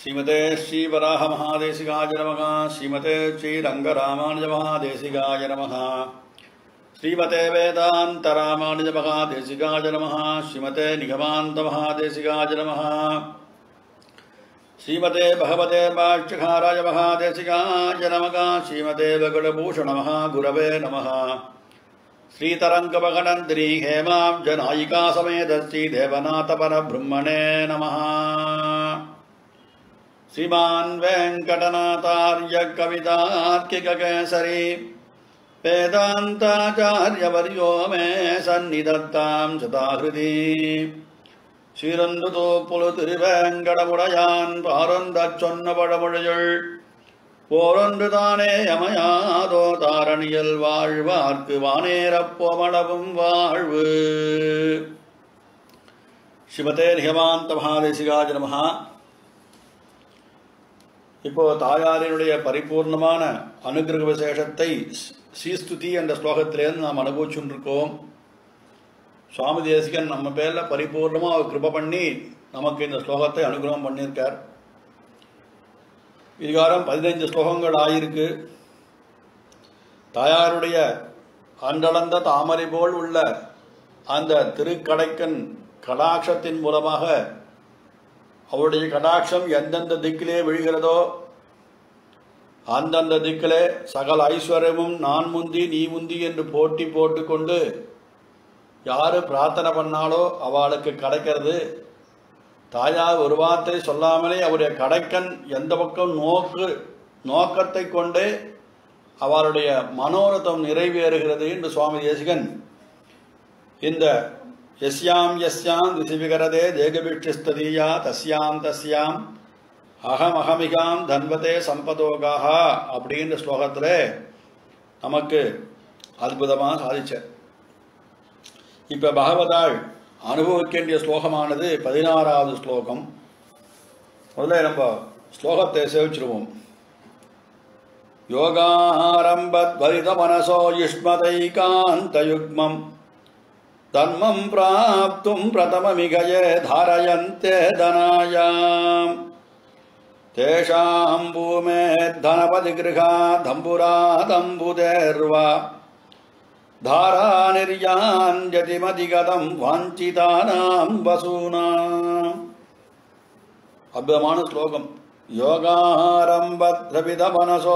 श्रीमते श्रीवराहमहादेशिकाय नमः श्रीमते श्रीरङ्गरामानुजमहादेशिकाय नमः श्रीमते वेदान्तरामानुजमहादेशिकाय नमः श्रीमते निगमान्तमहादेशिकाय नमः श्रीमते भगवते भाष्यकाराय महादेशिकाय नमः श्रीमते वेङ्कटभूषणमहागुरवे नमः श्रीतरङ्गमगणन्त्री हेमाब्जनायिका समेत श्रीदेवनाथपरब्रह्मणे नमः श्रीमान् वेङ्कटनाथार्य कवितार्किककेसरी वेदान्ताचार्यवर्यो मे सन्निधत्तां सदाहृदि சீரந்துதோ புலு திருவேங்கடமுடையான் பாரந்தச் சொன்ன பழமொழியுள் போரொன்று தானே அமையாதோ தாரணியில் வாழ்வார்க்கு வானேரப்போமளவும் வாழ்வு சிவதே நிகமாந்த மகாதேசிகாஜ நமஹா இப்போ தாயாரினுடைய பரிபூர்ணமான அனுகிரக விசேஷத்தை ஸ்ரீஸ்துதி என்ற ஸ்லோகத்திலேருந்து நாம் அனுபவிச்சுருக்கோம் சுவாமி தேசிகன் நம்ம பேரில் பரிபூர்ணமாக அவர் கிருப பண்ணி நமக்கு இந்த ஸ்லோகத்தை அனுகிரகம் பண்ணியிருக்கார் இதுகாரம் பதினைஞ்சு ஸ்லோகங்கள் ஆயிருக்கு தாயாருடைய அன்றளந்த தாமரை போல் உள்ள அந்த திருக்கடைக்கன் கடாட்சத்தின் மூலமாக அவருடைய கடாட்சம் எந்தெந்த திக்கிலே விழுகிறதோ அந்தந்த திக்கிலே சகல ஐஸ்வர்யமும் நான் முந்தி நீ முந்தி என்று போட்டி போட்டுக்கொண்டு யாரு பிரார்த்தனை பண்ணாலோ அவளுக்கு கிடைக்கிறது தாயார் ஒரு வார்த்தை சொல்லாமலே அவருடைய கடைக்கன் எந்த பக்கம் நோக்கு நோக்கத்தை கொண்டே அவருடைய மனோரதம் நிறைவேறுகிறது என்று சுவாமி தேசிகன் இந்த எஸ்யாம் எஸ்யாம் திசிவிகரதே தேகபிக்ஷஸ்ததீயா தஸ்யாம் தஸ்யாம் அகமகமிகாம் தன்வதே சம்பதோகாக அப்படின்ற ஸ்லோகத்தில் நமக்கு அற்புதமாக சாதிச்சார் இப்போ பகவதாள் அனுபவிக்க வேண்டிய ஸ்லோகமானது பதினாறாவது ஸ்லோகம் முதல்ல நம்ம ஸ்லோகத்தை சேவிச்சிருவோம் யோகாரம்பத் வரித மனசோ யுஷ்மதைகாந்தயுக்மம் தர்மம் பிராப்தும் பிரதமமிகயே தாரயந்தே தனாயாம் தேஷாம் பூமே தனபதி கிருகா தம்புரா தம்புதேர்வா தாராநிர்யாஞ்சதிமதிகதம் வாஞ்சிதானாம் வசூனாம் அற்புதமான ஸ்லோகம் யோகாரம்பத்ரவித மனசோ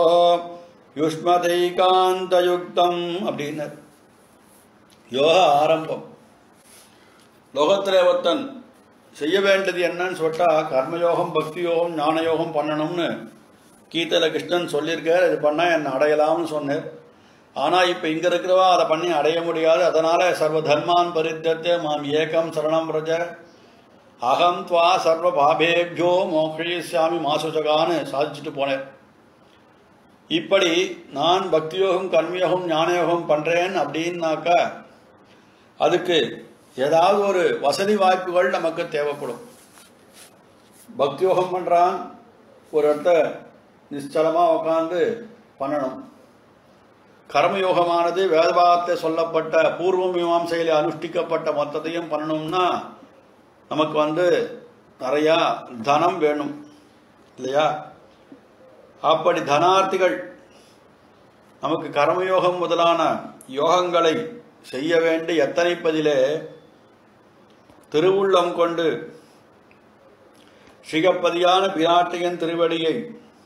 யுஷ்மதைகாந்தயுக்தம் அப்படின்னர் யோக ஆரம்பம் லோகத்திலே ஒருத்தன் செய்ய வேண்டியது என்னன்னு சொல்லிட்டா கர்மயோகம் பக்தி யோகம் ஞான யோகம் பண்ணணும்னு கீதையில் கிருஷ்ணன் சொல்லியிருக்கார் இது பண்ணால் என்னை அடையலாம்னு சொன்னார் ஆனால் இப்போ இங்கே இருக்கிறவா அதை பண்ணி அடைய முடியாது அதனால் சர்வ தர்மான் பரித்தத்தை மாம் ஏகம் சரணம் பிரஜ அகம் துவா சர்வ பாபேபியோ மோக்ஷயிசாமி மாசுஜகான்னு சாதிச்சுட்டு போனேன் இப்படி நான் பக்தியோகம் கர்மயோகம் ஞானயோகம் பண்ணுறேன் அப்படின்னாக்கா அதுக்கு ஏதாவது ஒரு வசதி வாய்ப்புகள் நமக்கு தேவைப்படும் பக்தியோகம் பண்ணுறான் ஒரு இடத்த நிச்சலமாக உட்காந்து பண்ணணும் கர்மயோகமானது வேதபாகத்தை சொல்லப்பட்ட பூர்வ மீமாசையில் அனுஷ்டிக்கப்பட்ட மொத்தத்தையும் பண்ணணும்னா நமக்கு வந்து நிறையா தனம் வேணும் இல்லையா அப்படி தனார்த்திகள் நமக்கு கர்மயோகம் முதலான யோகங்களை செய்ய வேண்டி எத்தனைப்பதிலே திருவுள்ளம் கொண்டு ஸ்ரீகப்பதியான பிராட்டியின் திருவடியை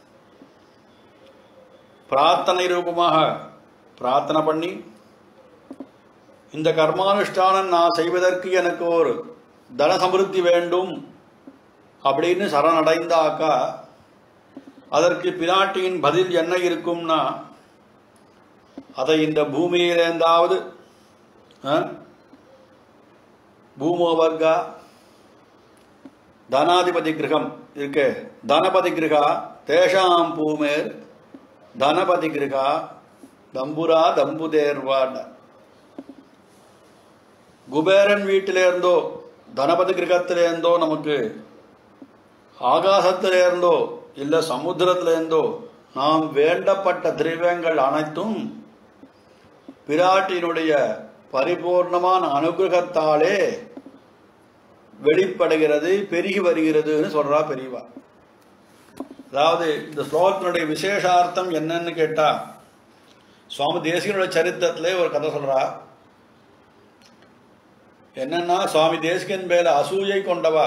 பிரார்த்தனை ரூபமாக பிரார்த்தனை பண்ணி இந்த கர்மானுஷ்டானம் நான் செய்வதற்கு எனக்கு ஒரு தன சமிருத்தி வேண்டும் அப்படின்னு சரணடைந்தாக்கா அதற்கு பிராட்டியின் பதில் என்ன இருக்கும்னா அதை இந்த பூமியிலேந்தாவது பூமோவர்கா தனாதிபதி கிரகம் இருக்கு தனபதி கிரகா தேஷாம் பூமேர் தனபதி கிரகா தம்புரா தம்புதேர்வாட குபேரன் வீட்டிலேருந்தோ தனபதி கிரகத்திலேருந்தோ நமக்கு ஆகாசத்திலேருந்தோ இல்லை சமுத்திரத்திலேருந்தோ நாம் வேண்டப்பட்ட திரவியங்கள் அனைத்தும் பிராட்டினுடைய பரிபூர்ணமான அனுகிரகத்தாலே வெளிப்படுகிறது பெருகி வருகிறதுன்னு சொல்றா பெரியவா அதாவது இந்த ஸ்லோகத்தினுடைய விசேஷார்த்தம் என்னன்னு கேட்டா சுவாமி தேசிகனுடைய சரித்திரத்திலே ஒரு கதை சொல்றா என்னன்னா சுவாமி தேசிகன் மேல அசூயை கொண்டவா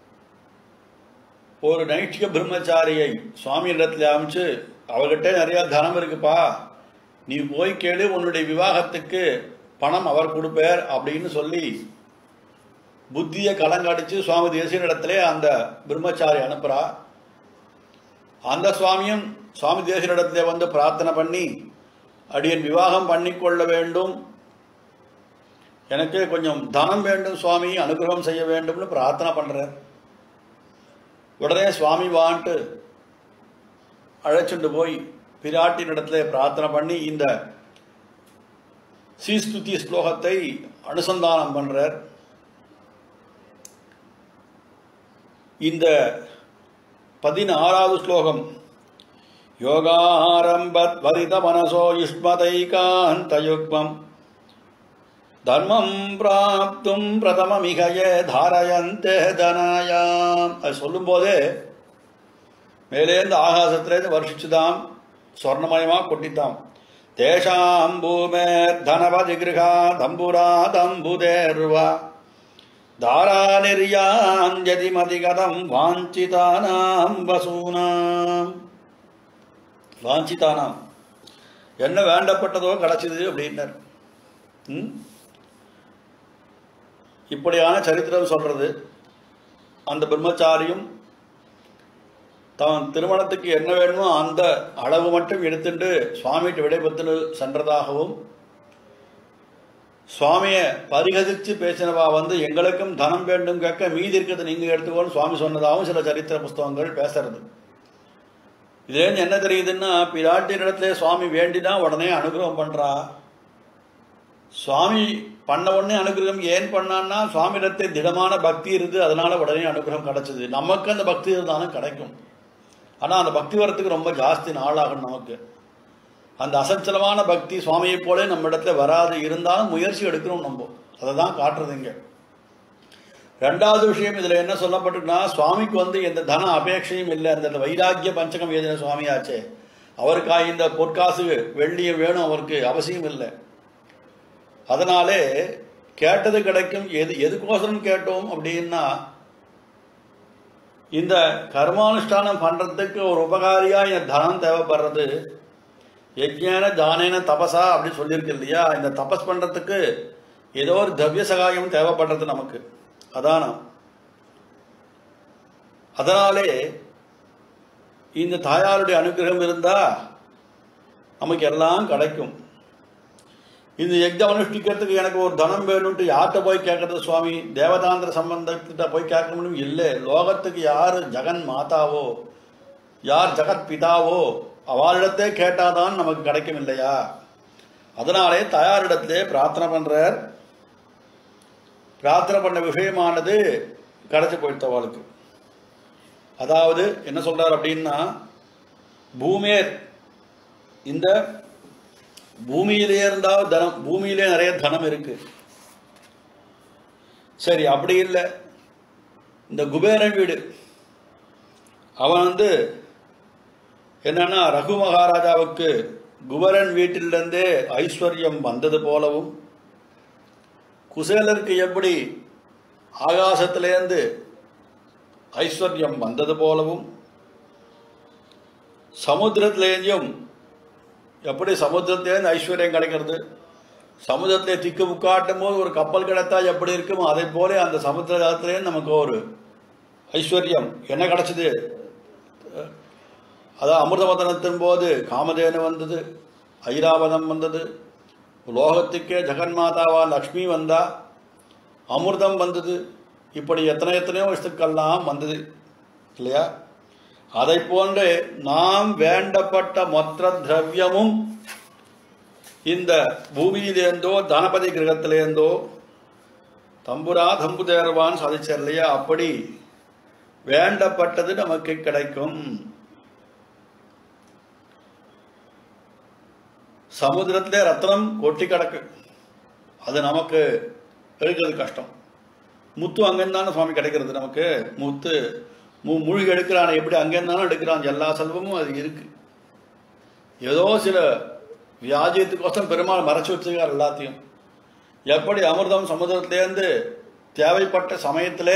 ஒரு நைஷ்டிக பிரம்மச்சாரியை சுவாமி இடத்துல அமைச்சு அவகிட்ட நிறைய தனம் இருக்குப்பா நீ போய் கேளு உன்னுடைய விவாகத்துக்கு பணம் அவர் கொடுப்பார் அப்படின்னு சொல்லி புத்தியை கலங்கடிச்சு சுவாமி தேசிகன் இடத்துல அந்த பிரம்மச்சாரி அனுப்புறா அந்த சுவாமியும் சுவாமி தேசிகனிடத்துல வந்து பிரார்த்தனை பண்ணி அடியன் விவாகம் பண்ணிக்கொள்ள வேண்டும் எனக்கு கொஞ்சம் தனம் வேண்டும் சுவாமி அனுகிரகம் செய்ய வேண்டும்னு பிரார்த்தனை பண்றார் உடனே சுவாமி வான்ட்டு அழைச்சிட்டு போய் பிராட்டின் இடத்துல பிரார்த்தனை பண்ணி இந்த சீஸ்துதி ஸ்லோகத்தை அனுசந்தானம் பண்றார் இந்த பதினாறாவது ஸ்லோகம் யோகாரம்பத் வரித மனசோ யுஷ்மதைகாந்தயுக்மம் தர்மம் பிராப்தும் பிரதமமிகைய தாரயந்தே தனாயாம் அது சொல்லும்போதே மேலேந்து ஆகாசத்திலேருந்து வருஷிச்சுதாம் சொர்ணமயமாக கொட்டித்தாம் தேஷாம் பூமேர் தனவதி கிருகா தம்புரா தம்புதேர்வா தாரா நிர்யாஞ்சதி மதிகதம் வாஞ்சிதானாம் வசூனாம் வாஞ்சிதானாம் என்ன வேண்டப்பட்டதோ கிடைச்சது அப்படின்னார் ம்? இப்படியான சரித்திரம் சொல்றது அந்த பிரம்மச்சாரியும் தான் திருமணத்துக்கு என்ன வேணுமோ அந்த அளவு மட்டும் எடுத்துட்டு சுவாமிகிட்ட விடைபெற்று சென்றதாகவும் சுவாமியை பரிகசித்து பேசினவா வந்து எங்களுக்கும் தனம் வேண்டும் கேட்க மீதி இருக்கிறது நீங்க எடுத்துக்கோன்னு சுவாமி சொன்னதாகவும் சில சரித்திர புஸ்தகங்கள் பேசுறது இதுலேருந்து என்ன தெரியுதுன்னா பிராட்டின் இடத்துல சுவாமி வேண்டிதான் உடனே அனுகிரகம் பண்றா சுவாமி பண்ண உடனே அனுகிரகம் ஏன் பண்ணான்னா சுவாமியிடத்தை திடமான பக்தி இருந்து அதனால உடனே அனுகிரகம் கிடைச்சது நமக்கு அந்த பக்தி இருந்தாலும் கிடைக்கும் ஆனா அந்த பக்தி வரத்துக்கு ரொம்ப ஜாஸ்தி நாளாகும் நமக்கு அந்த அசஞ்சலமான பக்தி சுவாமியை போல நம்ம இடத்துல வராது இருந்தாலும் முயற்சி எடுக்கிறோம் நம்ம அதை தான் காட்டுறது இங்க ரெண்டாவது விஷயம் இதுல என்ன சொல்லப்பட்டிருக்குன்னா சுவாமிக்கு வந்து எந்த தன அபேட்சையும் இல்லை அந்த வைராக்கிய பஞ்சகம் எழுதின சுவாமியாச்சே அவருக்கா இந்த பொற்காசு வெள்ளியும் வேணும் அவருக்கு அவசியம் இல்லை அதனாலே கேட்டது கிடைக்கும் எது எதுக்கோசரம் கேட்டோம் அப்படின்னா இந்த கர்மானுஷ்டானம் பண்றதுக்கு ஒரு உபகாரியா இந்த தனம் தேவைப்படுறது யஜ்ஞான தானேன தபசா அப்படின்னு சொல்லியிருக்கு இல்லையா இந்த தபஸ் பண்றதுக்கு ஏதோ ஒரு திரவிய சகாயம் தேவைப்படுறது நமக்கு அதானா அதனாலே இந்த தாயாருடைய அனுகிரகம் இருந்தா நமக்கு எல்லாம் கிடைக்கும் இந்த யஜ்ஞம் அனுஷ்டிக்கிறதுக்கு எனக்கு ஒரு தனம் வேணும்ட்டு யார்கிட்ட போய் கேட்கறது சுவாமி தேவதாந்திர சம்பந்தத்திட்ட போய் கேட்க முடியும் இல்லை லோகத்துக்கு யார் ஜெகன் மாதாவோ யார் ஜெகத் பிதாவோ அவளிடத்தே கேட்டாதான் நமக்கு கிடைக்கும் இல்லையா அதனாலே தயாரிடத்திலே பிரார்த்தனை பண்றார் பிரார்த்தனை பண்ண விஷயமானது கிடைச்சு போயிட்டவாளுக்கு அதாவது என்ன சொல்றார் அப்படின்னா பூமேர் இந்த பூமியிலே இருந்தால் தனம் பூமியிலே நிறைய தனம் இருக்கு சரி அப்படி இல்லை இந்த குபேரன் வீடு அவன் வந்து என்னன்னா ரகு மகாராஜாவுக்கு குபரன் வீட்டிலிருந்தே ஐஸ்வர்யம் வந்தது போலவும் குசேலருக்கு எப்படி ஆகாசத்திலேருந்து ஐஸ்வர்யம் வந்தது போலவும் சமுத்திரத்திலேயும் எப்படி சமுத்திரத்திலேருந்து ஐஸ்வர்யம் கிடைக்கிறது சமுத்திரத்திலே திக்கு முக்காட்டும் போது ஒரு கப்பல் கிடைத்தா எப்படி இருக்குமோ அதை போல அந்த சமுத்திர ஜலத்திலேருந்து நமக்கு ஒரு ஐஸ்வர்யம் என்ன கிடைச்சது அதான் அமிர்தவதனத்தின் போது காமதேனு வந்தது ஐராவதம் வந்தது லோகத்துக்கே ஜெகன்மாதாவா லக்ஷ்மி வந்தா அமிர்தம் வந்தது இப்படி எத்தனை எத்தனையோ வஸ்துக்கள்லாம் வந்தது இல்லையா அதை போன்று நாம் வேண்டப்பட்ட மொத்த திரவியமும் இந்த பூமியிலேருந்தோ தனபதி கிரகத்திலேருந்தோ தம்புரா தம்பு தேர்வான் சாதிச்சார் இல்லையா அப்படி வேண்டப்பட்டது நமக்கு கிடைக்கும் சமுத்திரத்திலே ரத்னம் கொட்டி கிடக்கு அது நமக்கு எடுக்கிறது கஷ்டம் முத்து அங்கேருந்து தானே சுவாமி கிடைக்கிறது நமக்கு முத்து மு மூழ்கி எடுக்கிறான் எப்படி அங்கே இருந்தாலும் எடுக்கிறான் எல்லா செல்வமும் அது இருக்கு ஏதோ சில வியாஜியத்துக்கோசம் பெருமாள் மறைச்சு வச்சிருக்கார் எல்லாத்தையும் எப்படி அமிர்தம் சமுதிரத்திலேருந்து தேவைப்பட்ட சமயத்திலே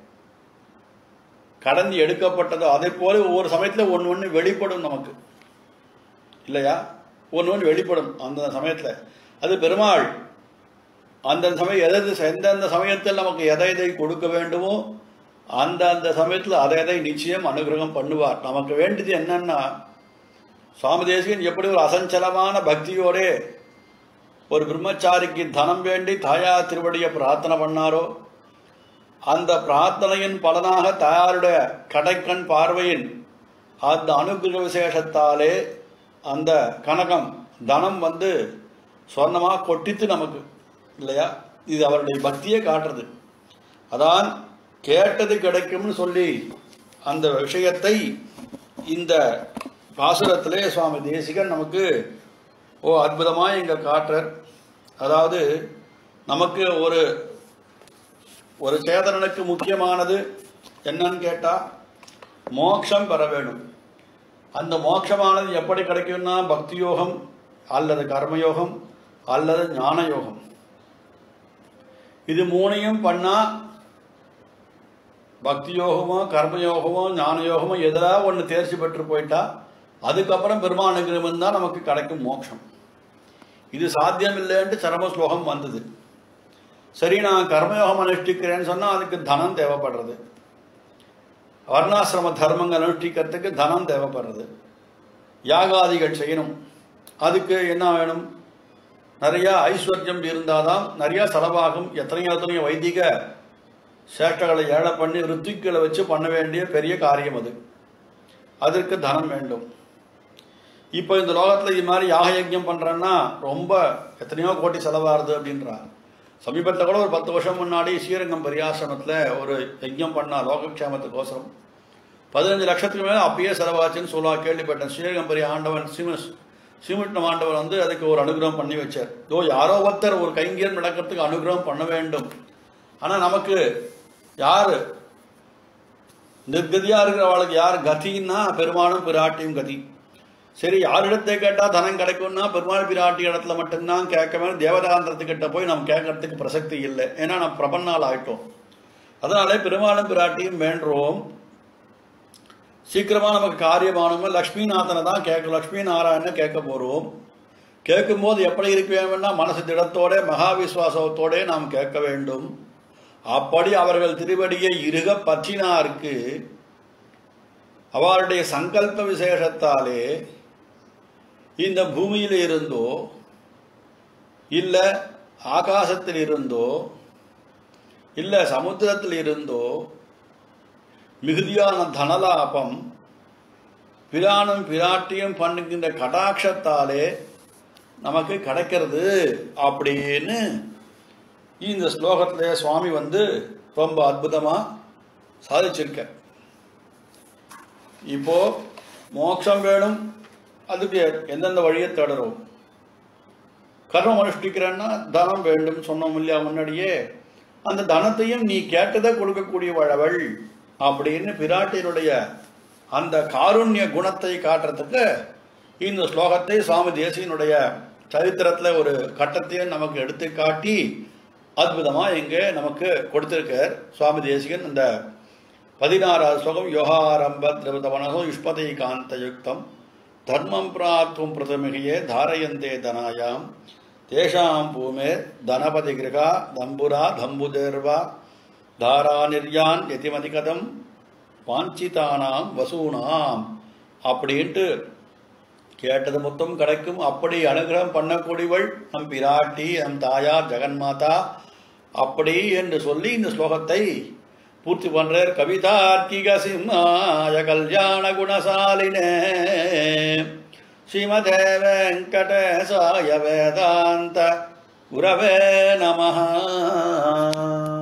கடந்து எடுக்கப்பட்டதோ அதே போல ஒவ்வொரு சமயத்தில் ஒன்று ஒன்று வெளிப்படும் நமக்கு இல்லையா ஒன்று ஒன்று வெளிப்படும் அந்த சமயத்தில் அது பெருமாள் அந்தந்த சமயம் எதாவது எந்தெந்த சமயத்தில் நமக்கு எதை எதை கொடுக்க வேண்டுமோ அந்த அந்த சமயத்தில் அதை எதை நிச்சயம் அனுகிரகம் பண்ணுவார் நமக்கு வேண்டியது என்னன்னா சுவாமி தேசிகன் எப்படி ஒரு அசஞ்சலமான பக்தியோடே ஒரு பிரம்மச்சாரிக்கு தனம் வேண்டி தாயா திருவடியை பிரார்த்தனை பண்ணாரோ அந்த பிரார்த்தனையின் பலனாக தாயாருடைய கடைக்கண் பார்வையின் அந்த அனுகிரக விசேஷத்தாலே அந்த கனகம் தனம் வந்து சொர்ணமாக கொட்டித்து நமக்கு இல்லையா இது அவருடைய பக்தியை காட்டுறது அதான் கேட்டது கிடைக்கும்னு சொல்லி அந்த விஷயத்தை இந்த பாசுரத்திலே சுவாமி தேசிகன் நமக்கு ஓ அற்புதமாக இங்கே காட்டுறார் அதாவது நமக்கு ஒரு ஒரு சேதனனுக்கு முக்கியமானது என்னன்னு கேட்டால் மோட்சம் பெற வேணும் அந்த மோட்சமானது எப்படி கிடைக்கும்னா பக்தி யோகம் அல்லது கர்மயோகம் அல்லது ஞான யோகம் இது மூணையும் பண்ணா பக்தி யோகமோ கர்மயோகமோ ஞான யோகமோ எதாவது ஒன்று தேர்ச்சி பெற்று போயிட்டா அதுக்கப்புறம் பெருமானுகிரகம் தான் நமக்கு கிடைக்கும் மோட்சம் இது சாத்தியம் இல்லைன்ட்டு சரம ஸ்லோகம் வந்தது சரி நான் கர்மயோகம் அனுஷ்டிக்கிறேன்னு சொன்னால் அதுக்கு தனம் தேவைப்படுறது வர்ணாசிரம தர்மங்கள் அனுஷ்டிக்கிறதுக்கு தனம் தேவைப்படுறது யாகாதிகள் செய்யணும் அதுக்கு என்ன வேணும் நிறைய ஐஸ்வர்யம் இருந்தாதான் நிறைய செலவாகும் எத்தனையோ எத்தனையோ வைதிக சேஷ்டங்களை ஏழை பண்ணி ரித்துக்களை வச்சு பண்ண வேண்டிய பெரிய காரியம் அது அதற்கு தனம் வேண்டும் இப்போ இந்த லோகத்தில் இது மாதிரி யாக யஜ்யம் பண்ணுறேன்னா ரொம்ப எத்தனையோ கோடி செலவாகுது அப்படின்றார் சமீபத்தில் கூட ஒரு பத்து வருஷம் முன்னாடி ஸ்ரீரங்கம் பரியாசிரமத்தில் ஒரு யஜ்யம் பண்ணா லோகக்ஷேமத்துக்கோசரம் பதினஞ்சு லட்சத்துக்கு மேலே அப்பயே செலவாச்சுன்னு சொல்லுவா கேள்விப்பட்டேன் ஸ்ரீரங்கம் பெரிய ஆண்டவன் சிமஸ் சீமிட்டம் ஆண்டவர் வந்து அதுக்கு ஒரு அனுகிரகம் பண்ணி வச்சார் ஓ யாரோ ஒருத்தர் ஒரு கைங்கேர் நடக்கிறதுக்கு அனுகிரகம் பண்ண வேண்டும் ஆனால் நமக்கு யார் நிர்கதியாக இருக்கிறவளுக்கு யார் கதின்னா பெருமாளும் பிராட்டியும் கதி சரி யாரிடத்தை கேட்டால் தனம் கிடைக்கும்னா பெருமாள் பிராட்டி இடத்துல மட்டும்தான் கேட்க வேணும் தேவதாந்திரத்துக்கிட்ட போய் நம்ம கேட்கறதுக்கு பிரசக்தி இல்லை ஏன்னா நம்ம பிரபன்னால் ஆயிட்டோம் அதனால பெருமாளும் பிராட்டியும் வேண்டுறோம் சீக்கிரமாக நமக்கு காரியமானவங்க லக்ஷ்மிநாதனை தான் கேட்க லக்ஷ்மி நாராயணனை கேட்க போகிறோம் கேட்கும்போது எப்படி இருக்க வேண்டும்னா மனசு திடத்தோட மகாவிஸ்வாசத்தோட நாம் கேட்க வேண்டும் அப்படி அவர்கள் திருவடியை இருக பற்றினாருக்கு அவருடைய சங்கல்ப விசேஷத்தாலே இந்த பூமியில் இருந்தோ இல்லை ஆகாசத்தில் இருந்தோ இல்லை சமுத்திரத்தில் இருந்தோ மிகுதியான தனலாபம் பிரானும் பிராட்டியும் பண்ணுகின்ற கடாட்சத்தாலே நமக்கு கிடைக்கிறது அப்படின்னு இந்த ஸ்லோகத்திலே சுவாமி வந்து ரொம்ப அற்புதமாக சாதிச்சிருக்க இப்போ மோட்சம் வேணும் அதுக்கு எந்தெந்த வழியை தேடுறோம் கர்மம் அனுஷ்டிக்கிறேன்னா தனம் வேண்டும் சொன்னோம் இல்லையா முன்னாடியே அந்த தனத்தையும் நீ கேட்டதை கொடுக்கக்கூடிய வழவள் அப்படின்னு பிராட்டியினுடைய அந்த காருண்ய குணத்தை காட்டுறதுக்கு இந்த ஸ்லோகத்தை சுவாமி தேசியனுடைய சரித்திரத்தில் ஒரு கட்டத்தையும் நமக்கு எடுத்து காட்டி அற்புதமாக இங்கே நமக்கு கொடுத்திருக்கார் சுவாமி தேசிகன் இந்த பதினாறாவது ஸ்லோகம் யோகாரம்ப திரவிதவனசோ யுஷ்பதை காந்தயுக்தம் தர்மம் பிராப்தும் பிரதமிகையே தாரயந்தே தனாயாம் தேஷாம் பூமே தனபதி கிரகா தம்புரா தம்புதேர்வா தாராநிர்யான் எதிமதிகதம் வாஞ்சிதானாம் வசூனாம் அப்படின்ட்டு கேட்டது மொத்தம் கிடைக்கும் அப்படி அனுகிரகம் பண்ணக்கூடியவள் நம் பிராட்டி நம் தாயார் ஜெகன்மாதா அப்படி என்று சொல்லி இந்த ஸ்லோகத்தை பூர்த்தி பண்றார் கவிதார்க்கிக சிம்மாய கல்யாண குணசாலினே ஸ்ரீமதே வெங்கடேசாய வேதாந்த குரவே நமஹ